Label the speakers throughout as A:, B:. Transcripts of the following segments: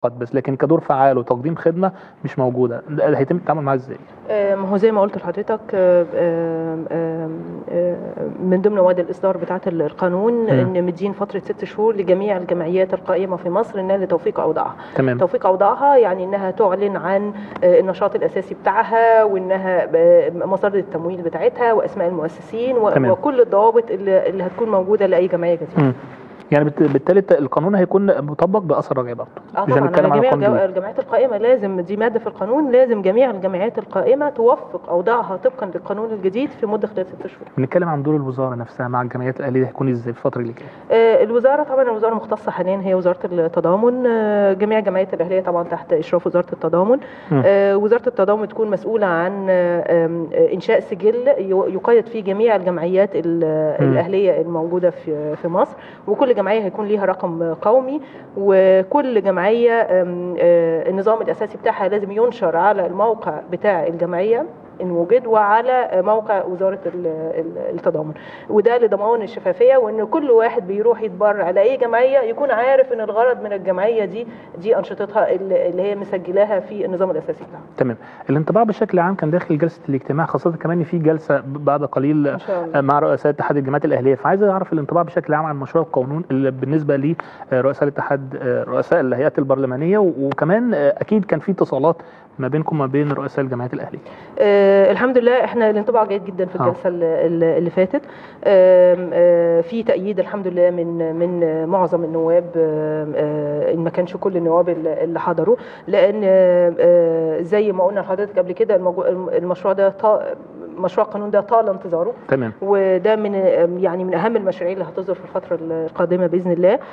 A: مؤقت بس لكن كدور فعال وتقديم خدمه مش موجوده ده هيتم التعامل معاه ازاي؟
B: آه، ما هو زي ما قلت لحضرتك آه، آه، آه، آه، من ضمن مواد الاصدار بتاعه القانون ان مدين فتره ست شهور لجميع الجمعيات القائمه في مصر انها لتوفيق اوضاعها
A: تمام
B: توفيق اوضاعها يعني انها تعلن عن آه، النشاط الاساسي بتاعها وانها آه، مصادر التمويل بتاعتها واسماء المؤسسين و-
A: تمام.
B: وكل الضوابط اللي اللي هتكون موجوده لاي جمعيه جديده
A: مم. يعني بالت- بالتالي الت- القانون هيكون مطبق باثر رجعي برضه
B: اه
A: مش
B: طبعا
A: هنتكلم
B: على
A: عن
B: جميع
A: القانون
B: الجو-
A: الجديد.
B: الجمعيات القائمه لازم دي ماده في القانون لازم جميع الجمعيات القائمه توفق اوضاعها طبقا للقانون الجديد في مده خلال ست شهور.
A: بنتكلم عن دور الوزاره نفسها مع الجمعيات الاهليه هيكون ازاي في الفتره اللي جايه؟
B: آه، الوزاره طبعا الوزاره المختصه حاليا هي وزاره التضامن آه، جميع الجمعيات الاهليه طبعا تحت اشراف وزاره التضامن
A: مم.
B: آه، وزاره التضامن تكون مسؤوله عن آه، آم، آه، انشاء سجل ي- يقيد فيه جميع الجمعيات ال-
A: مم.
B: الاهليه الموجوده في في مصر وكل جمعيه هيكون ليها رقم قومي وكل جمعيه آم، آه، النظام الاساسي بتاعها لازم ينشر على الموقع بتاع الجمعيه ان وجد وعلى موقع وزاره ال- ال- التضامن وده لضمان الشفافيه وان كل واحد بيروح يتبرع على اي جمعيه يكون عارف ان الغرض من الجمعيه دي دي انشطتها اللي اللي هي مسجلاها في النظام الاساسي بتاعها
A: تمام الانطباع بشكل عام كان داخل جلسه الاجتماع خاصه كمان ان في جلسه بعد قليل
B: ان شاء الله
A: مع رؤساء اتحاد الجامعات الاهليه فعايز اعرف الانطباع بشكل عام عن مشروع القانون اللي بالنسبه لرؤساء الاتحاد رؤساء الهيئات البرلمانيه وكمان اكيد كان في اتصالات ما بينكم وما بين رؤساء الجامعات الاهليه
B: آه الحمد لله احنا الانطباع جيد جدا في
A: آه.
B: الجلسه اللي, اللي فاتت آم، آه في تأييد الحمد لله من من معظم النواب آم، آه ان ما كانش كل النواب اللي اللي حضروا لان آه، آه، زي ما قلنا لحضرتك قبل كده الموجو- المشروع ده طا- مشروع القانون ده طال انتظاره
A: تمام
B: وده من يعني من اهم المشاريع اللي هتصدر في الفتره القادمه باذن الله آم،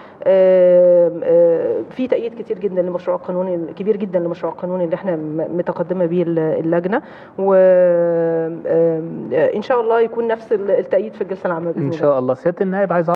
B: آه، في تأييد كتير جدا لمشروع القانون كبير جدا لمشروع القانون اللي احنا م- متقدمه بيه اللجنه وان شاء الله يكون نفس التأييد في الجلسه العامه باذن
A: ان
B: الله
A: شاء الله سياده النائب عايز